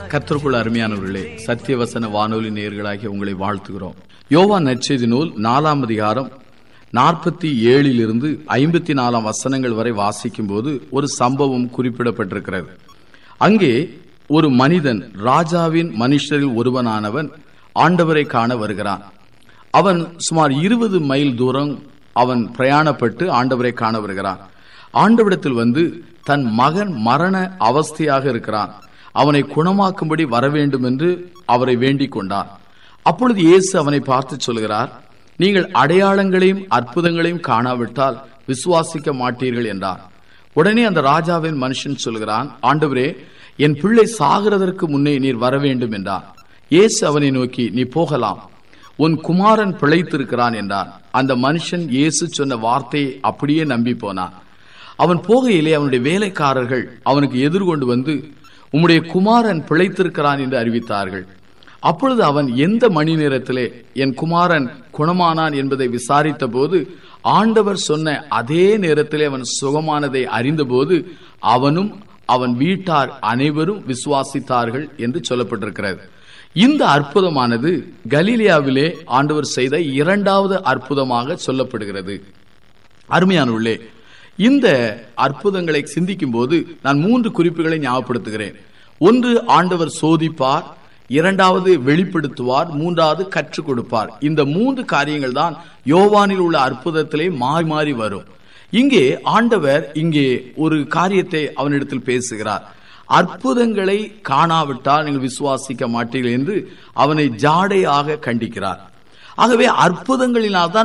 கத்திற்குள் அருமையானவர்களே சத்தியவசன வானொலி நேயர்களாகிய உங்களை வாழ்த்துகிறோம் யோவான் நற்செய்தி நூல் நாலாம் அதிகாரம் நாற்பத்தி ஏழிலிருந்து ஐம்பத்தி நாலாம் வசனங்கள் வரை வாசிக்கும் போது ஒரு சம்பவம் குறிப்பிடப்பட்டிருக்கிறது அங்கே ஒரு மனிதன் ராஜாவின் மனுஷரில் ஒருவனானவன் ஆண்டவரை காண வருகிறான் அவன் சுமார் இருபது மைல் தூரம் அவன் பிரயாணப்பட்டு ஆண்டவரை காண வருகிறான் ஆண்டவிடத்தில் வந்து தன் மகன் மரண அவஸ்தையாக இருக்கிறான் அவனை குணமாக்கும்படி வர வேண்டும் என்று அவரை வேண்டிக் கொண்டான் அப்பொழுது இயேசு அவனை பார்த்து சொல்கிறார் நீங்கள் அடையாளங்களையும் அற்புதங்களையும் காணாவிட்டால் விசுவாசிக்க மாட்டீர்கள் என்றார் உடனே அந்த ராஜாவின் மனுஷன் சொல்கிறான் ஆண்டவரே என் பிள்ளை சாகிறதற்கு முன்னே நீர் வர வேண்டும் என்றார் இயேசு அவனை நோக்கி நீ போகலாம் உன் குமாரன் பிழைத்திருக்கிறான் என்றார் அந்த மனுஷன் இயேசு சொன்ன வார்த்தையை அப்படியே நம்பி போனான் அவன் போகையிலே அவனுடைய வேலைக்காரர்கள் அவனுக்கு எதிர்கொண்டு வந்து உம்முடைய குமாரன் பிழைத்திருக்கிறான் என்று அறிவித்தார்கள் அப்பொழுது அவன் எந்த மணி நேரத்திலே என் குமாரன் குணமானான் என்பதை விசாரித்த போது ஆண்டவர் சொன்ன அதே நேரத்திலே அவன் சுகமானதை அறிந்தபோது அவனும் அவன் வீட்டார் அனைவரும் விசுவாசித்தார்கள் என்று சொல்லப்பட்டிருக்கிறது இந்த அற்புதமானது கலீலியாவிலே ஆண்டவர் செய்த இரண்டாவது அற்புதமாக சொல்லப்படுகிறது அருமையானவர்களே இந்த அற்புதங்களை சிந்திக்கும் போது நான் மூன்று குறிப்புகளை ஞாபகப்படுத்துகிறேன் ஒன்று ஆண்டவர் சோதிப்பார் இரண்டாவது வெளிப்படுத்துவார் மூன்றாவது கற்றுக் கொடுப்பார் இந்த மூன்று காரியங்கள் தான் யோவானில் உள்ள அற்புதத்திலே மாறி மாறி வரும் இங்கே ஆண்டவர் இங்கே ஒரு காரியத்தை அவனிடத்தில் பேசுகிறார் அற்புதங்களை காணாவிட்டால் நீங்கள் விசுவாசிக்க மாட்டீர்கள் என்று அவனை ஜாடையாக கண்டிக்கிறார் ஆகவே அற்புதங்களினால்தான்